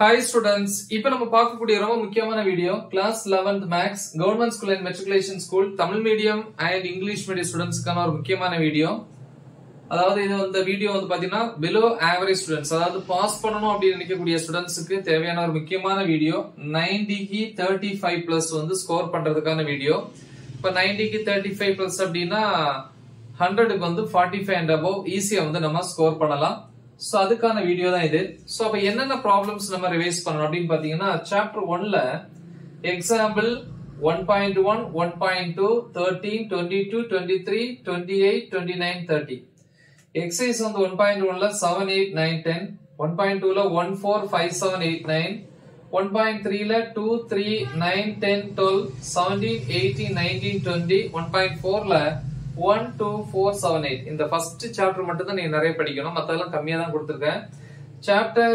hi students இப்போ நம்ம பார்க்கக்கூடிய ரொம்ப முக்கியமான video class 11th maths government school and matriculation school Tamil medium and English medium ஸ்டூடெண்ட்ஸ்க்கான ஒரு முக்கியமான வீடியோ அதாவது இது வந்து வீடியோ வந்து பாத்தீங்கன்னா பிலோ ஆவரேஜ் ஸ்டூடெண்ட்ஸ் அதாவது பாஸ் பண்ணணும் அப்படின்னு நினைக்கக்கூடிய ஸ்டூடெண்ட்ஸுக்கு தேவையான ஒரு முக்கியமான வீடியோ நைன்டிக்கு தேர்ட்டி ஃபைவ் பிளஸ் வந்து ஸ்கோர் பண்றதுக்கான வீடியோ இப்போ நைன்டிக்கு தேர்ட்டி ஃபைவ் பிளஸ் அப்படின்னா ஹண்ட்ரடுக்கு வந்து ஃபார்ட்டி ஃபைவ் அண்ட் அபவ் ஈஸியா வந்து நம்ம ஸ்கோர் பண்ணலாம் ஸோ அதுக்கான வீடியோ தான் இது ஸோ அப்போ என்னென்ன ப்ராப்ளம்ஸ் நம்ம ரிவைஸ் பண்ணணும் அப்படின்னு பார்த்தீங்கன்னா சாப்டர் ஒன்ல example one point one one point two thirteen twenty two twenty three twenty eight twenty nine thirty exercise வந்து ஒன் பாயிண்ட் ஒன்ல seven eight nine ten one point டூல one four five seven eight nine one point த்ரீல two three nine ten twelve seventeen eighteen nineteen twenty one point ஃபோர்ல one two four seven eight இந்த first chapter மட்டும் தான் நீங்க நிறைய படிக்கணும் மத்ததெல்லாம் கம்மியா தான் கொடுத்துருக்கேன் சாப்டர்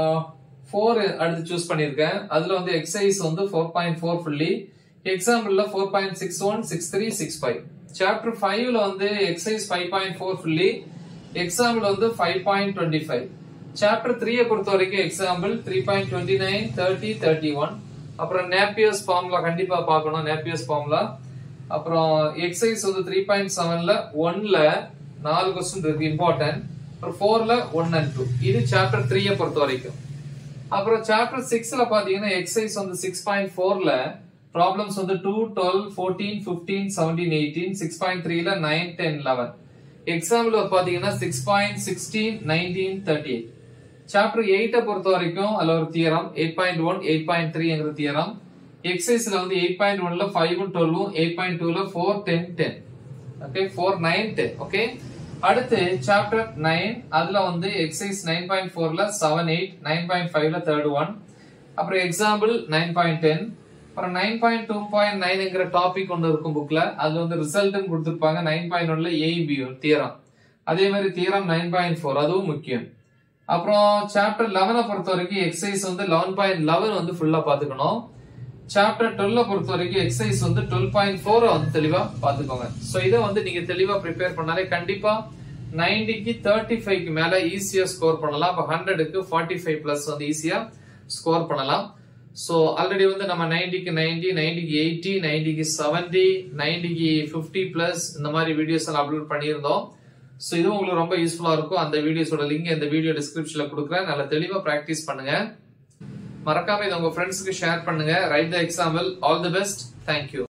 ஃபோர் அடுத்து சூஸ் பண்ணியிருக்கேன் அதுல வந்து எக்ஸசைஸ் வந்து ஃபோர் பாயிண்ட் ஃபோர் ஃபுல்லி எக்ஸாம்பிள்ல four point six one six three six five chapter ஃபைவ்ல வந்து exercise five point four fully example வந்து five point twenty five chapter த்ரீயை பொறுத்த வரைக்கும் example three point twenty nine thirty thirty one அப்புறம் Napier's ஃபார்ம்ல கண்டிப்பா பார்க்கணும் நேப்பியர்ஸ் ஃபார்ம்ல அப்புறம் எக்ஸசைஸ் வந்து த்ரீ பாயிண்ட் செவன்ல ஒன்ல நாலு கொஸ்டின் இருக்கு இம்பார்ட்டன்ட் அப்புறம் ஃபோர்ல ஒன் அண்ட் டூ இது சாப்டர் த்ரீயை பொறுத்த வரைக்கும் அப்புறம் சாப்டர் சிக்ஸ்ல பாத்தீங்கன்னா எக்ஸசைஸ் வந்து சிக்ஸ் பாயிண்ட் ஃபோர்ல ப்ராப்ளம்ஸ் வந்து two twelve fourteen fifteen seventeen eighteen six point த்ரீல நைன் டென் லெவன் எக்ஸாம்பிள் பாத்தீங்கன்னா six point sixteen nineteen thirty eight chapter எயிட்டை பொறுத்த வரைக்கும் அதுல ஒரு theorem eight point one eight point த்ரீங்கிற தியரம் எக்ஸசைஸ்ல வந்து எயிட் பாயிண்ட் ஒன்ல ஃபைவ் டுவெல்வும் எயிட் பாயிண்ட் டூல four ten ten okay four nine ten okay அடுத்து சாப்டர் நைன் அதுல வந்து எக்ஸசைஸ் நைன் பாயிண்ட் ஃபோர்ல செவன் எயிட் நைன் பாயிண்ட் ஃபைவ்ல தேர்ட் ஒன் அப்புறம் எக்ஸாம்பிள் நைன் பாயிண்ட் டென் அப்புறம் நைன் பாயிண்ட் டூ பாயிண்ட் நைன்ங்கிற டாபிக் ஒன்று இருக்கும் புக்ல அதுல வந்து ரிசல்ட் கொடுத்துருப்பாங்க நைன் பாயிண்ட் ஒன்ல ஏபி தியரம் அதே மாதிரி தியரம் நைன் பாயிண்ட் ஃபோர் அதுவும் முக்கியம் அப்புறம் சாப்டர் லெவனை பொறுத்த வரைக்கும் எக்ஸசைஸ் வந்து லெவன் பாயிண்ட் லெவன் வந்து ஃபுல்லா பாத்துக்கணும் சாப்டர் டுவெல்ல பொறுத்த வரைக்கும் எக்ஸசைஸ் வந்து டுவெல் பாயிண்ட் ஃபோர் வந்து தெளிவா பாத்துக்கோங்க சோ இதை வந்து நீங்க தெளிவா ப்ரிப்பேர் பண்ணாலே கண்டிப்பா நைன்டிக்கு தேர்ட்டி ஃபைவ்க்கு மேல ஈஸியா ஸ்கோர் பண்ணலாம் அப்ப ஹண்ட்ரடுக்கு ஃபார்ட்டி ஃபைவ் பிளஸ் வந்து ஈஸியா ஸ்கோர் பண்ணலாம் ஸோ ஆல்ரெடி வந்து நம்ம நைன்டிக்கு நைன்டி நைன்டிக்கு எயிட்டி நைன்டிக்கு செவன்டி நைன்டிக்கு ஃபிஃப்டி பிளஸ் இந்த மாதிரி வீடியோஸ் எல்லாம் அப்லோட் பண்ணியிருந்தோம் ஸோ இது உங்களுக்கு ரொம்ப யூஸ்ஃபுல்லா இருக்கும் அந்த வீடியோஸோட லிங்க் இந்த வீடியோ டிஸ்கிரிப்ஷன்ல கொடுக்குறேன் நல்லா தெளிவா ப்ராக்டிஸ் பண்ணுங்க மறக்காம இதை உங்க ஃப்ரெண்ட்ஸ்க்கு ஷேர் பண்ணுங்க write the example all the best thank you